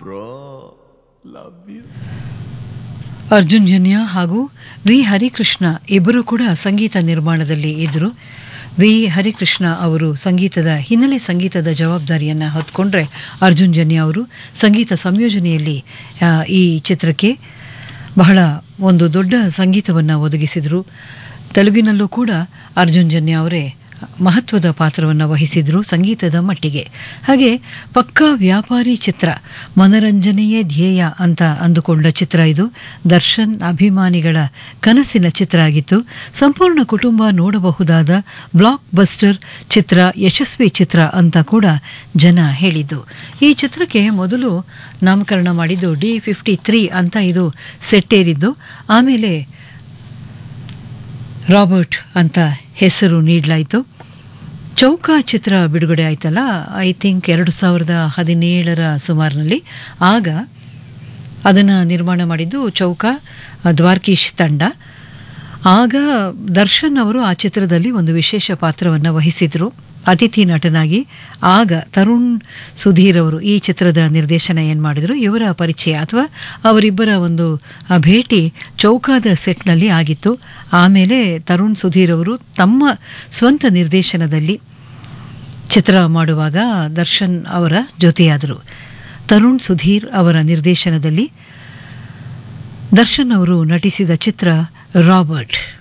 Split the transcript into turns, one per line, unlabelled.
bro love you
Arjun Janya ಹಾಗೂ V Harikrishna ಇಬ್ಬರು ಕೂಡ ಸಂಗೀತ ನಿರ್ಮಾಣದಲ್ಲಿ ಇದ್ದರು ವಿ ಹರಿಕೃಷ್ಣ ಅವರು ಸಂಗೀತದ ಹಿನ್ನೆಲೆ ಸಂಗೀತದ ಜವಾಬ್ದಾರಿಯನ್ನು ಹೊತ್ಕೊಂಡ್ರೆ ಅರ್ಜುನ್ ಜನ್ಯ ಅವರು ಸಂಗೀತ ಸಂಯೋಜನೆಯಲ್ಲಿ ಆ, ಈ ಚಿತ್ರಕ್ಕೆ ಬಹಳ ಒಂದು ದೊಡ್ಡ ಸಂಗೀತವನ್ನು ಒದಗಿಸಿದರು ತೆಲುಗಿನಲ್ಲೂ ಕೂಡ ಅರ್ಜುನ್ ಜನ್ಯ ಅವರೇ ಮಹತ್ವದ ಪಾತ್ರವನ್ನು ವಹಿಸಿದ್ರು ಸಂಗೀತದ ಮಟ್ಟಿಗೆ ಹಾಗೆ ಪಕ್ಕಾ ವ್ಯಾಪಾರಿ ಚಿತ್ರ ಮನರಂಜನೆಯೇ ಧ್ಯೇಯ ಅಂತ ಅಂದುಕೊಂಡ ಚಿತ್ರ ಇದು ದರ್ಶನ್ ಅಭಿಮಾನಿಗಳ ಕನಸಿನ ಚಿತ್ರ ಆಗಿತ್ತು ಸಂಪೂರ್ಣ ಕುಟುಂಬ ನೋಡಬಹುದಾದ ಬ್ಲಾಕ್ ಬಸ್ಟರ್ ಚಿತ್ರ ಯಶಸ್ವಿ ಚಿತ್ರ ಅಂತ ಕೂಡ ಜನ ಹೇಳಿದ್ದು ಈ ಚಿತ್ರಕ್ಕೆ ಮೊದಲು ನಾಮಕರಣ ಮಾಡಿದ್ದು ಡಿ ಫಿಫ್ಟಿ ತ್ರೀ ಅಂತ ಇದು ಸೆಟ್ಟೇರಿದ್ದು ಆಮೇಲೆ ರಾಬರ್ಟ್ ಅಂತ ಹೆಸರು ನೀಡಲಾಯಿತು ಚೌಕ ಚಿತ್ರ ಬಿಡುಗಡೆ ಆಯ್ತಲ್ಲ ಐ ಥಿಂಕ್ ಎರಡು ಸಾವಿರದ ಹದಿನೇಳರ ಸುಮಾರಿನಲ್ಲಿ ಆಗ ಅದನ್ನು ನಿರ್ಮಾಣ ಮಾಡಿದ್ದು ಚೌಕ ದ್ವಾರ್ಕೀಶ್ ತಂಡ ಆಗ ದರ್ಶನ್ ಅವರು ಆ ಚಿತ್ರದಲ್ಲಿ ಒಂದು ವಿಶೇಷ ಪಾತ್ರವನ್ನು ವಹಿಸಿದರು ಅತಿಥಿ ನಟನಾಗಿ ಆಗ ತರುಣ್ ಸುಧೀರ್ ಅವರು ಈ ಚಿತ್ರದ ನಿರ್ದೇಶನ ಏನು ಮಾಡಿದರು ಇವರ ಪರಿಚಯ ಅಥವಾ ಅವರಿಬ್ಬರ ಒಂದು ಆ, ಭೇಟಿ ಚೌಕಾದ ಸೆಟ್ನಲ್ಲಿ ಆಗಿತ್ತು ಆಮೇಲೆ ತರುಣ್ ಸುಧೀರ್ ಅವರು ತಮ್ಮ ಸ್ವಂತ ನಿರ್ದೇಶನದಲ್ಲಿ ಚಿತ್ರ ಮಾಡುವಾಗ ದರ್ಶನ್ ಅವರ ಜೊತೆಯಾದರು ತರುಣ್ ಸುಧೀರ್ ಅವರ ನಿರ್ದೇಶನದಲ್ಲಿ ದರ್ಶನ್ ಅವರು ನಟಿಸಿದ ಚಿತ್ರ ರಾಬರ್ಟ್